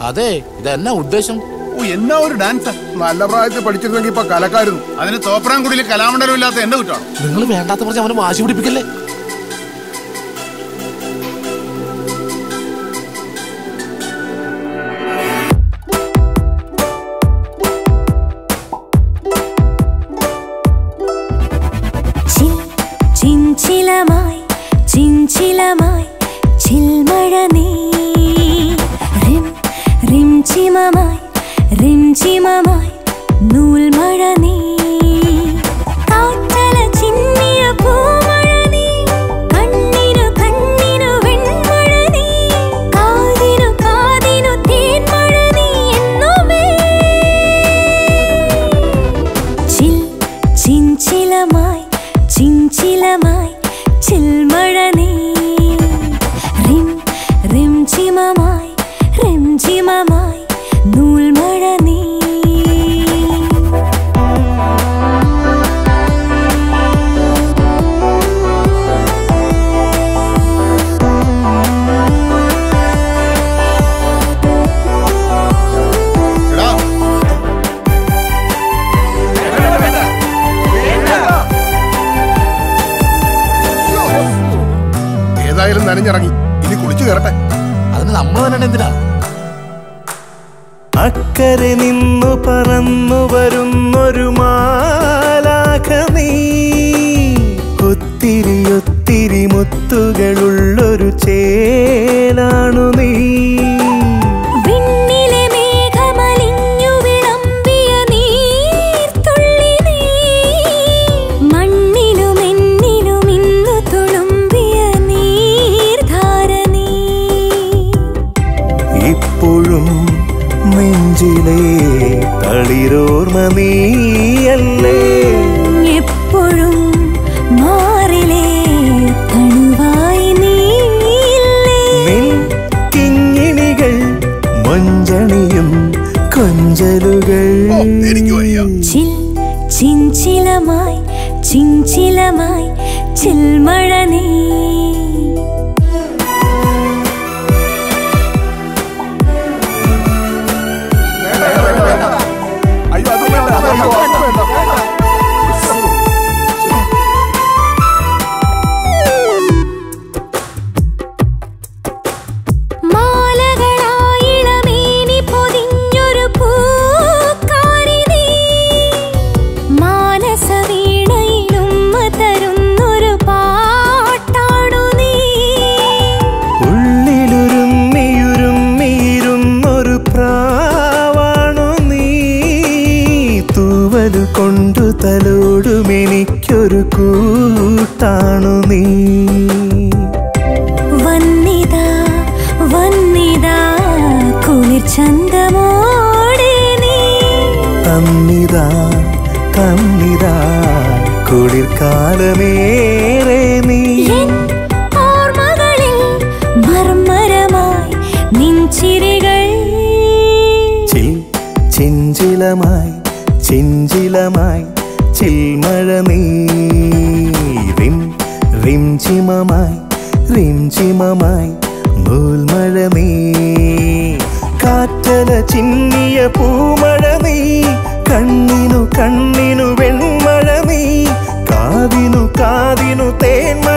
അതെ ഇതെന്നാ ഉദ്ദേശം ഓ എന്നാ ഒരു ഡാൻസ് നല്ല പ്രായത്തിൽ പഠിച്ചിരുന്നെങ്കിൽ ഇപ്പൊ കലക്കായിരുന്നു അതിന് തോപ്രാംകുടിയിൽ കലാമണ്ഡലം ഇല്ലാത്ത എന്റെ കുറ്റമാണ് നിങ്ങൾ വേണ്ടാത്ത പറഞ്ഞ് അവനെ വാശി പിടിപ്പിക്കല്ലേ ചിൽ ചിഞ്ചിലമായി ചിഞ്ചിലമായി ചിൽമഴ നീ റിം റിം ചിമമായി റിം ചിമമായി നൂൽമഴ നീ കാറ്റല ചിന്നിയ പൂമഴ നീ കണ്ണിനു കണ്ണിനു വെൺമഴ നീ കാതിനു കാതിനു തേൻമഴ നീ എന്നുമേ ചിൽ ചിഞ്ചിലമായി ചിഞ്ചിലമായി ചിൽമഴ നീ റിം റിം ചിമമായി റിം ചിമമായി നൂൽമഴ നീ എടാ ഏതായാലും നനഞ്ഞിറങ്ങി ഇനി കുളിച്ചു കയറട്ടെ അതിന് നമ്മൾ തന്നെ എന്തിനാ അക്കരെ നിന്നു പറന്നു വരുന്നൊരു മാലാഖ നീ ഒത്തിരി ഒത്തിരി മുത്തുകളുള്ളൊരു ചേലാണു നീ വിണ്ണിലെ മേഘമലിഞ്ഞു വിളമ്പിയ നീർത്തുള്ളി നീ മണ്ണിലും എന്നിലും ഇന്നു തുളുമ്പിയ നീർധാര നീ ഇപ്പോഴും നെഞ്ചിലെ തളിരോർമ നീയല്ലേ എപ്പോഴും മാറിലേ തണുവായി നീയില്ലേ നിൻ കിങ്ങിണികൾ മഞ്ചണിയും കൊഞ്ചലുകൾ എനിക്ക് വയ്യ ചിൽ ചിഞ്ചിലമായി ചിഞ്ചിലമായി ചിൽമഴ നീ അയ്യോ അത് വേണ്ട അയ്യോ, അത് വേണ്ട മാലകളായിളമേനി പൊതിഞ്ഞൊരു പൂക്കാരി നീ മാനസവീണയിലുമ്മ തരുന്നൊരു പാട്ടാണു നീ ഉള്ളിലുരുമ്മിയുരുമ്മിയിരുന്നൊരു പ്രാവാണു നീ തൂവലു കൊണ്ടു തലോടുമെനിക്കൊരു കൂട്ടാണു നീ വന്നിതാ വന്നിതാ കുളിർ ചന്തമോടെ നീ തന്നിതാ തന്നിതാ കുളിർക്കാലമേറെ നീ എൻ ഓർമ്മകളിൽ മർമരമായി നിൻചിരികൾ ചിൽ ചിഞ്ചിലമായി ചിഞ്ചിലമായി ചിൽമഴ നീ റിം റിം ചിമമായി റിം ചിമമായി നൂൽമഴ നീ കാറ്റല ചിന്നിയ പൂമഴ നീ കണ്ണിനു കണ്ണിനു വെൺമഴ നീ കാതിനു കാതിനു തേന്മഴ